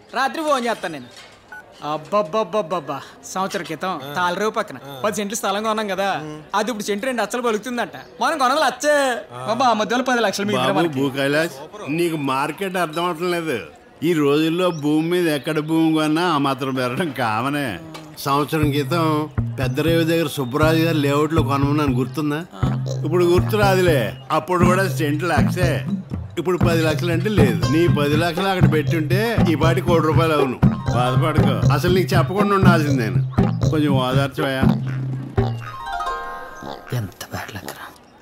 రాత్రి ఫోన్ చేస్తాను నేను అబ్బబ్బబ్బబ్బబ్బా సంవత్సరం క్రితం తాళరేవు పక్కన పది సెంట్లు స్థలం కొన్నాం కదా అది ఇప్పుడు సెంటు రెండు అచ్చలు పలుకుతుందంట మనం కొనగల అచ్చే బాబా ఆ మధ్యలో పది లక్షలు మిగిలిన బాబు మనకి. భూ కైలాస్ నీకు మార్కెట్ అర్థం అవటం లేదు ఈ రోజుల్లో భూమి మీద ఎక్కడ భూమి కొన్నా ఆ మాత్రం పెరగడం కామనే సంవత్సరం క్రితం పెద్దరేవి దగ్గర సుబ్బరాజు గారు లేఅవుట్లో కొనమన్నాను గుర్తుందా ఇప్పుడు గుర్తురాదులే అప్పుడు కూడా సెంట్ లక్షే ఇప్పుడు పది లక్షలు అంటే లేదు నీ పది లక్షలు అక్కడ పెట్టుంటే ఈ పాటి కోటి రూపాయలు అవును బాధపడుకో అసలు నీకు చెప్పకుండా ఉండాల్సింది నేను కొంచెం ఓదార్చవయా ఎంత బ్యాడ్ లెక్క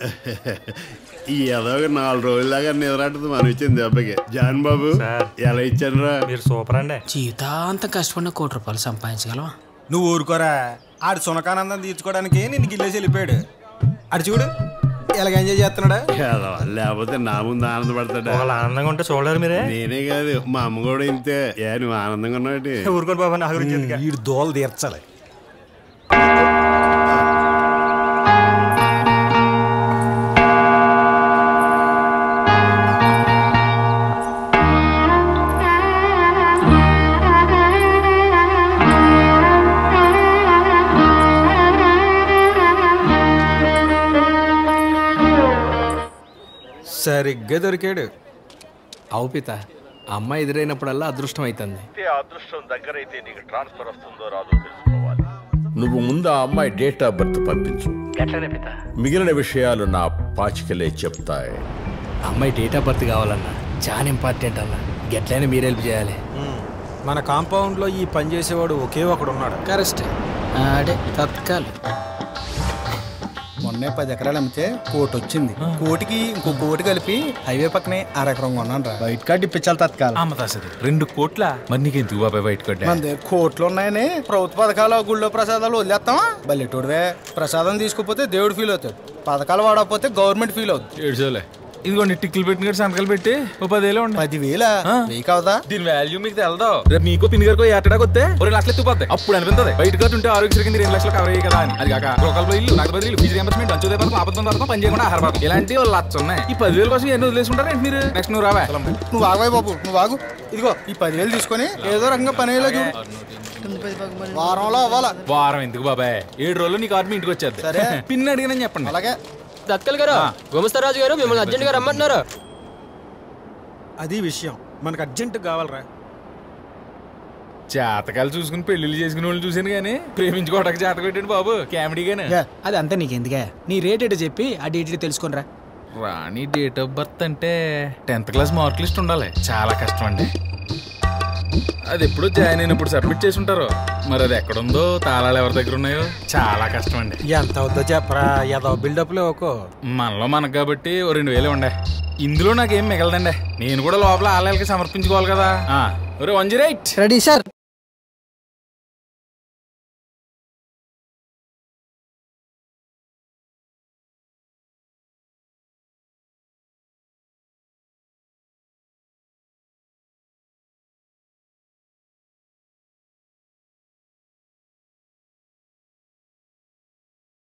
ఈ ఏదో ఒక నాలుగు రోజుల దాకా నిద్రట్టదు మనం ఇచ్చింది దెబ్బకి జాన్ బాబు ఎలా ఇచ్చాను రా మీరు సూపర్ అండి జీవితాంతం కష్టపడిన కోటి రూపాయలు సంపాదించగలవా నువ్వు ఊరుకోరా ఆడు సునకానందం తీర్చుకోవడానికి నిన్ను గిల్లేసి వెళ్ళిపోయాడు ఆడు చూడు ఎలాగ ఎంజాయ్ చేస్తున్నాడా ఏదో, లేకపోతే నా ముందు ఆనందపడతాడా ఒకళ్ళు ఆనందంగా ఉంటే చూడలేరు మీరే నేనే కాదు మా అమ్మ కూడా ఇంతే ఏ నువ్వు ఆనందంగా ఉన్నాడు ఊరుకోండి బాబా నా గురించి ఎందుకు? వీడు దోలు తీర్చాలి సరిగ్గా దొరికాడు అవు పిత అమ్మాయి ఎదురైనప్పుడల్లా అదృష్టం అవుతుంది అదృష్టం దగ్గరైతే నీకు ట్రాన్స్ఫర్ వస్తుందో రాదో తెలుసుకోవాలి నువ్వు ముందు ఆ అమ్మాయి డేట్ ఆఫ్ బర్త్ పంపించు మిగిలిన విషయాలు నా పాచికలే చెప్తాయి అమ్మాయి డేట్ ఆఫ్ బర్త్ కావాలన్నా చాలా ఇంపార్టెంట్ అన్న గట్లయినా మీరు హెల్ప్ చేయాలి మన కాంపౌండ్ లో ఈ పని చేసేవాడు ఒకే ఒకడు ఉన్నాడు కరెస్ట్ ఆడే తత్కాలు మొన్నే పది ఎకరాలు అమ్మితే కోటి వచ్చింది కోటికి ఇంకో కోటి కలిపి హైవే పక్కనే అరెకరం కొన్నాను రా బయట కార్డు ఇప్పించాలి తత్కాలం అమ్మతా సరే రెండు కోట్ల మరి నీకు ఎందుకు బాబాయ్ బయట కొట్టా మన దగ్గర కోట్లు ఉన్నాయని ప్రభుత్వ పథకాలు గుళ్ళో ప్రసాదాలు వదిలేస్తావా బల్లెటూడివే ప్రసాదం తీసుకోపోతే దేవుడు ఫీల్ అవుతాడు పథకాలు వాడకపోతే గవర్నమెంట్ ఫీల్ అవుతుంది ఏడ్చోలే ఇదిగోండి టిక్కులు పెట్టిన కాడ సంతకాలు పెట్టి ఓ పదేలో ఉండి పదివేల వెయ్యి కావదా దీని వాల్యూ మీకు తెలదు రేపు మీకు పిన్ని గారికి ఏటడాకి వస్తే ఓ రెండు లక్షలు ఎత్తుపోతాయి అప్పుడు అనిపిస్తుంది బయట ఖర్చు ఉంటే ఆరోగ్యశ్రీ కింద రెండు లక్షలు కవర్ అయ్యి కదా అని అది కాక గృహాల్లో ఇల్లు నాకు బదిలీలు ఫీజు రియంబర్స్మెంట్ అంచోదే పథకం ఆపదం పథకం పని చేయకుండా ఆహార పథకం ఇలాంటి వాళ్ళు లక్ష ఉన్నాయి ఈ పదివేల కోసం ఎన్ని వదిలేసుకుంటారు ఏంటి మీరు నెక్స్ట్ నువ్వు రావా నువ్వు ఆగవాయి బాబు నువ్వు ఆగు ఇదిగో ఈ పదివేలు తీసుకొని ఏదో రకంగా పని అయ్యేలా చూడు వారంలో అవ్వాలా వారం ఎందుకు బాబాయ్ ఏడు రోజులు నీకు ఆర్మీ ఇంటికి వచ్చేది సరే. పిన్ అడిగినని చెప్పండి అలాగే దక్కల్ గారు గుమస్తరాజు గారు మిమ్మల్ని అర్జెంట్ గా రమ్మంటున్నారు అది విషయం మనకు అర్జెంట్ కావాలరా జాతకాలు చూసుకుని పెళ్లిళ్ళు చేసుకునే వాళ్ళు చూసాను కానీ ప్రేమించుకోవడానికి జాతకం పెట్టండి బాబు కామెడీగానే అది అంతే నీకెందుకే నీ రేట్ ఏంటో చెప్పి ఆ డీటెయిల్ తెలుసుకునిరా రాణి డేట్ ఆఫ్ బర్త్ అంటే టెన్త్ క్లాస్ మార్క్ లిస్ట్ ఉండాలి చాలా కష్టం అండి అది ఎప్పుడు జాయిన్ అయినప్పుడు సబ్మిట్ చేసి ఉంటారు మరి అది ఎక్కడుందో తాళాలు ఎవరి దగ్గర ఉన్నాయో చాలా కష్టం అండి ఎంత అవుద్దో చెప్పరా ఏదో బిల్డప్ లో ఒక మనలో మనకు కాబట్టి ఓ రెండు వేలు ఉండే ఇందులో నాకేం మిగలదండి నేను కూడా లోపల ఆలయాలకి సమర్పించుకోవాలి కదా ఒరే one zero eight ready sir